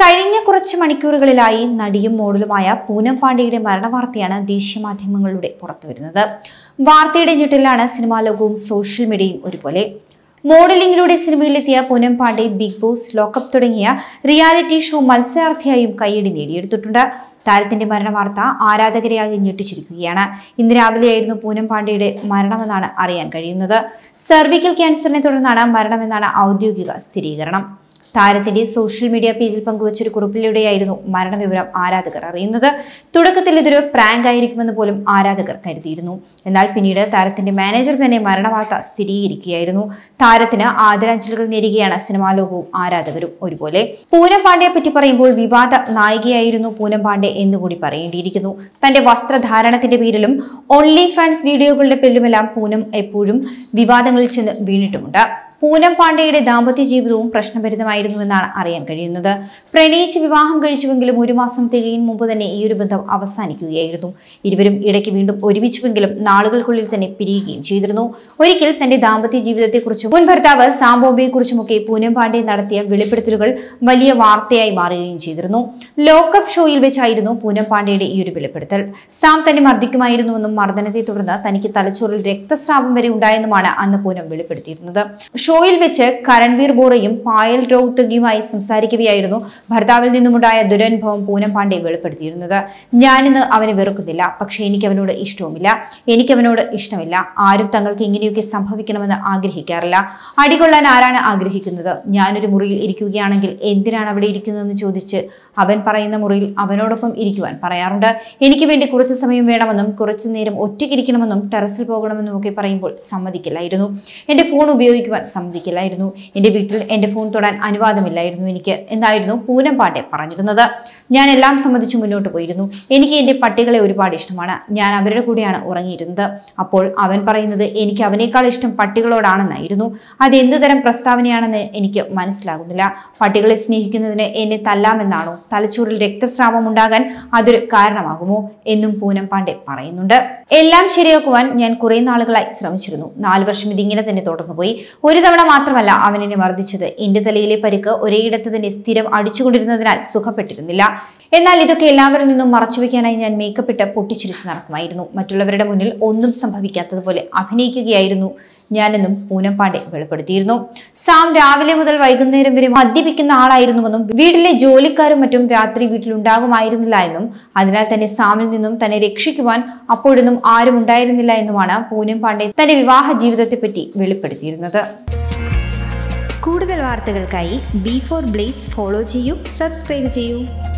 കഴിഞ്ഞ കുറച്ച് മണിക്കൂറുകളിലായി നടിയും മോഡലുമായ പൂനം പാണ്ഡെയുടെ മരണവാർത്തയാണ് ദേശീയ മാധ്യമങ്ങളിലൂടെ പുറത്തുവരുന്നത് വാർത്തയുടെ ഞെട്ടിലാണ് സിനിമാ ലോകവും സോഷ്യൽ മീഡിയയും ഒരുപോലെ മോഡലിംഗിലൂടെ സിനിമയിലെത്തിയ Poonam Pandey Bigg Boss lockup തുടങ്ങിയ റിയാലിറ്റി ഷോ മത്സരാർത്ഥിയായും കൈയടി നേടിയെടുത്തിട്ടുണ്ട് താരത്തിന്റെ മരണവാർത്ത ആരാധകരെയാകെ ഞെട്ടിച്ചിരിക്കുകയാണ് ഇന്ന് രാവിലെയായിരുന്നു പൂനം പാണ്ഡെയുടെ മരണമെന്നാണ് അറിയാൻ കഴിയുന്നത് സെർവിക്കൽ ക്യാൻസറിനെ തുടർന്നാണ് മരണമെന്നാണ് ഔദ്യോഗിക സ്ഥിരീകരണം താരത്തിന്റെ സോഷ്യൽ മീഡിയ പേജിൽ പങ്കുവച്ചൊരു കുറിപ്പിലൂടെയായിരുന്നു മരണവിവരം ആരാധകർ അറിയുന്നത് തുടക്കത്തിൽ ഇതൊരു പ്രാങ്ക് ആയിരിക്കുമെന്ന് പോലും ആരാധകർ കരുതിയിരുന്നു എന്നാൽ പിന്നീട് താരത്തിന്റെ മാനേജർ തന്നെ മരണവാർത്ത സ്ഥിരീകരിക്കുകയായിരുന്നു താരത്തിന് ആദരാഞ്ജലികൾ നേരുകയാണ് സിനിമാ ലോകവും ആരാധകരും ഒരുപോലെ പൂനം പാണ്ഡെയെ പറ്റി പറയുമ്പോൾ വിവാദ നായികയായിരുന്നു പൂനം പാണ്ഡെ എന്നുകൂടി പറയേണ്ടിയിരിക്കുന്നു തന്റെ വസ്ത്രധാരണത്തിന്റെ പേരിലും ഓൺലി ഫാൻസ് വീഡിയോകളുടെ പേരിലുമെല്ലാം പൂനം എപ്പോഴും വിവാദങ്ങളിൽ ചെന്ന് വീണിട്ടുമുണ്ട് പൂനം പാണ്ഡെയുടെ ദാമ്പത്യ ജീവിതവും പ്രശ്നഭരിതമായിരുന്നുവെന്നാണ് അറിയാൻ കഴിയുന്നത് പ്രണയിച്ച് വിവാഹം കഴിച്ചുവെങ്കിലും ഒരു മാസം തികയും മുമ്പ് തന്നെ ഈ ഒരു ബന്ധം അവസാനിക്കുകയായിരുന്നു ഇരുവരും ഇടയ്ക്ക് വീണ്ടും ഒരുമിച്ചുവെങ്കിലും നാളുകൾക്കുള്ളിൽ തന്നെ പിരിയുകയും ചെയ്തിരുന്നു ഒരിക്കൽ തന്റെ ദാമ്പത്യ ജീവിതത്തെക്കുറിച്ചും മുൻ ഭർത്താവ് സാംബോബയെക്കുറിച്ചുമൊക്കെ പൂനം പാണ്ഡെ നടത്തിയ വെളിപ്പെടുത്തലുകൾ വലിയ വാർത്തയായി മാറുകയും ചെയ്തിരുന്നു ലോകകപ്പ് ഷോയിൽ വെച്ചായിരുന്നു പൂനം പാണ്ഡെയുടെ ഈ ഒരു വെളിപ്പെടുത്തൽ സാം തന്നെ മർദ്ദിക്കുമായിരുന്നുവെന്നും മർദ്ദനത്തെ തുടർന്ന് തനിക്ക് തലച്ചോറിൽ രക്തസ്രാവം വരെ ഉണ്ടായെന്നുമാണ് അന്ന് പൂനം വെളിപ്പെടുത്തിയിരുന്നത് ഷോയിൽ വെച്ച് കരൺവീർ ബോറയും പായൽ റൌത്തഗിയുമായി സംസാരിക്കവെയായിരുന്നു ഭർത്താവിൽ നിന്നുമുണ്ടായ ദുരനുഭവം പൂനം പാണ്ഡെ വെളിപ്പെടുത്തിയിരുന്നത് ഞാനിന്ന് അവനെ വെറുക്കുന്നില്ല പക്ഷേ എനിക്ക് അവനോട് ഇഷ്ടവുമില്ല എനിക്ക് അവനോട് ഇഷ്ടമില്ല ആരും തങ്ങൾക്ക് ഇങ്ങനെയൊക്കെ സംഭവിക്കണമെന്ന് ആഗ്രഹിക്കാറില്ല അടികൊള്ളാൻ ആരാണ് ആഗ്രഹിക്കുന്നത് ഞാനൊരു മുറിയിൽ ഇരിക്കുകയാണെങ്കിൽ എന്തിനാണ് അവിടെ ഇരിക്കുന്നതെന്ന് ചോദിച്ച് അവൻ പറയുന്ന മുറിയിൽ അവനോടൊപ്പം ഇരിക്കുവാൻ പറയാറുണ്ട് എനിക്ക് വേണ്ടി കുറച്ച് സമയം വേണമെന്നും കുറച്ചു നേരം ഒറ്റയ്ക്കിരിക്കണമെന്നും ടെറസിൽ പോകണമെന്നും ഒക്കെ പറയുമ്പോൾ സമ്മതിക്കില്ലായിരുന്നു എൻ്റെ ഫോൺ ഉപയോഗിക്കുവാൻ സമ്മതിക്കില്ലായിരുന്നു എൻ്റെ വീട്ടിൽ എൻ്റെ ഫോൺ തൊടാൻ അനുവാദമില്ലായിരുന്നു എനിക്ക് എന്നായിരുന്നു പൂനം പാണ്ഡെ പറഞ്ഞിരുന്നത് ഞാൻ എല്ലാം സമ്മതിച്ചു മുന്നോട്ട് പോയിരുന്നു എനിക്ക് എൻ്റെ പട്ടികളെ ഒരുപാട് ഇഷ്ടമാണ് ഞാൻ അവരുടെ കൂടെയാണ് ഉറങ്ങിയിരുന്നത് അപ്പോൾ അവൻ പറയുന്നത് എനിക്ക് അവനേക്കാൾ ഇഷ്ടം പട്ടികളോടാണെന്നായിരുന്നു അത് എന്ത് തരം പ്രസ്താവനയാണെന്ന് എനിക്ക് മനസ്സിലാകുന്നില്ല പട്ടികളെ സ്നേഹിക്കുന്നതിന് എന്നെ തല്ലാമെന്നാണോ തലച്ചോറിൽ രക്തസ്രാവം ഉണ്ടാകാൻ അതൊരു കാരണമാകുമോ എന്നും പൂനം പാണ്ഡെ പറയുന്നുണ്ട് എല്ലാം ശരിയാക്കുവാൻ ഞാൻ കുറെ നാളുകളായി ശ്രമിച്ചിരുന്നു നാല് വർഷം ഇതിങ്ങനെ തന്നെ തുടർന്നുപോയി ഒരു തവണ മാത്രമല്ല അവൻ എന്നെ മർദ്ദിച്ചത് എന്റെ തലയിലെ പരിക്ക് ഒരേയിടത്ത് തന്നെ സ്ഥിരം അടിച്ചുകൊണ്ടിരുന്നതിനാൽ സുഖപ്പെട്ടിരുന്നില്ല എന്നാൽ ഇതൊക്കെ എല്ലാവരിൽ നിന്നും മറച്ചുവെക്കാനായി ഞാൻ മേക്കപ്പ് ഇട്ട് പൊട്ടിച്ചിരിച്ച് നടക്കുമായിരുന്നു മറ്റുള്ളവരുടെ മുന്നിൽ ഒന്നും സംഭവിക്കാത്തതുപോലെ അഭിനയിക്കുകയായിരുന്നു ഞാനെന്നും പൂനം പാണ്ഡെ വെളിപ്പെടുത്തിയിരുന്നു സാം രാവിലെ മുതൽ വൈകുന്നേരം വരെ മദ്യപിക്കുന്ന ആളായിരുന്നുവെന്നും വീട്ടിലെ ജോലിക്കാരും മറ്റും രാത്രി വീട്ടിലുണ്ടാകുമായിരുന്നില്ല എന്നും അതിനാൽ തന്നെ സാമിൽ നിന്നും തന്നെ രക്ഷിക്കുവാൻ അപ്പോഴൊന്നും ആരും ഉണ്ടായിരുന്നില്ല എന്നുമാണ് പൂനം പാണ്ഡെ തന്റെ വിവാഹ ജീവിതത്തെപ്പറ്റി വെളിപ്പെടുത്തിയിരുന്നത് കൂടുതൽ വാർത്തകൾക്കായി ബി ഫോർ ബ്ലേസ് ഫോളോ ചെയ്യൂ സബ്സ്ക്രൈബ് ചെയ്യൂ